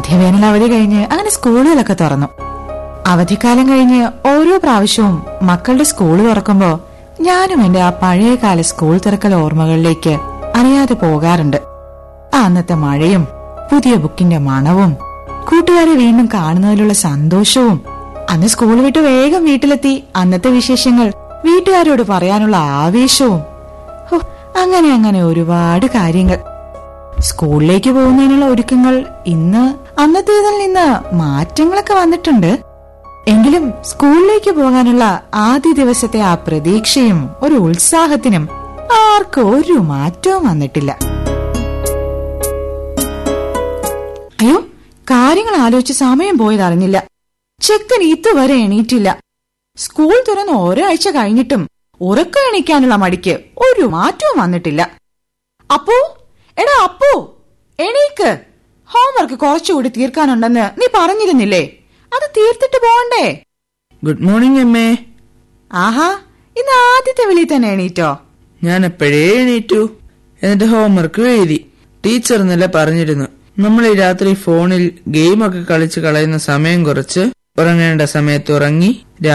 മധ്യവേനൽ അവധി കഴിഞ്ഞ് അങ്ങനെ സ്കൂളുകളൊക്കെ തുറന്നു അവധിക്കാലം കഴിഞ്ഞ് ഓരോ പ്രാവശ്യവും മക്കളുടെ സ്കൂൾ തുറക്കുമ്പോ ഞാനും എന്റെ ആ പഴയകാല സ്കൂൾ തുറക്കൽ ഓർമ്മകളിലേക്ക് അറിയാതെ പോകാറുണ്ട് ആ അന്നത്തെ മഴയും പുതിയ ബുക്കിന്റെ മണവും കൂട്ടുകാരെ വീണ്ടും കാണുന്നതിലുള്ള സന്തോഷവും അന്ന് സ്കൂൾ വിട്ട് വേഗം വീട്ടിലെത്തി അന്നത്തെ വിശേഷങ്ങൾ വീട്ടുകാരോട് പറയാനുള്ള ആവേശവും ഹോ, അങ്ങനെ അങ്ങനെ ഒരുപാട് കാര്യങ്ങൾ സ്കൂളിലേക്ക് പോകുന്നതിനുള്ള ഒരുക്കങ്ങൾ ഇന്ന് അന്നത്തേതിൽ നിന്ന് മാറ്റങ്ങളൊക്കെ വന്നിട്ടുണ്ട് എങ്കിലും സ്കൂളിലേക്ക് പോകാനുള്ള ആദ്യ ദിവസത്തെ ആ പ്രതീക്ഷയും ഒരു ഉത്സാഹത്തിനും ആർക്കും ഒരു മാറ്റവും വന്നിട്ടില്ല അയ്യോ കാര്യങ്ങൾ ആലോചിച്ച് സമയം പോയത് അറിഞ്ഞില്ല ചെക്കൻ ഇതുവരെ എണീറ്റില്ല സ്കൂൾ തുറന്ന് ഒരാഴ്ച കഴിഞ്ഞിട്ടും ഉറക്കം എണീക്കാനുള്ള മടിക്ക് ഒരു മാറ്റവും വന്നിട്ടില്ല അപ്പോ എടാ അപ്പോ എണീക്ക് ഹോംവർക്ക് കുറച്ചുകൂടി തീർക്കാനുണ്ടെന്ന് നീ പറഞ്ഞിരുന്നില്ലേ അത് തീർത്തിട്ട് പോകണ്ടേ ഗുഡ് മോർണിംഗ് അമ്മേ ആഹാ ഇന്ന് ആദ്യത്തെ വിളി തന്നെ എണീറ്റോ ഞാൻ എപ്പോഴേ എണീറ്റു എന്നിട്ട് ഹോംവർക്ക് എഴുതി ടീച്ചർ ഇന്നലെ പറഞ്ഞിരുന്നു നമ്മൾ ഈ രാത്രി ഫോണിൽ ഗെയിമൊക്കെ കളിച്ച് കളയുന്ന സമയം കുറച്ച് ഉറങ്ങേണ്ട സമയത്ത് ഉറങ്ങി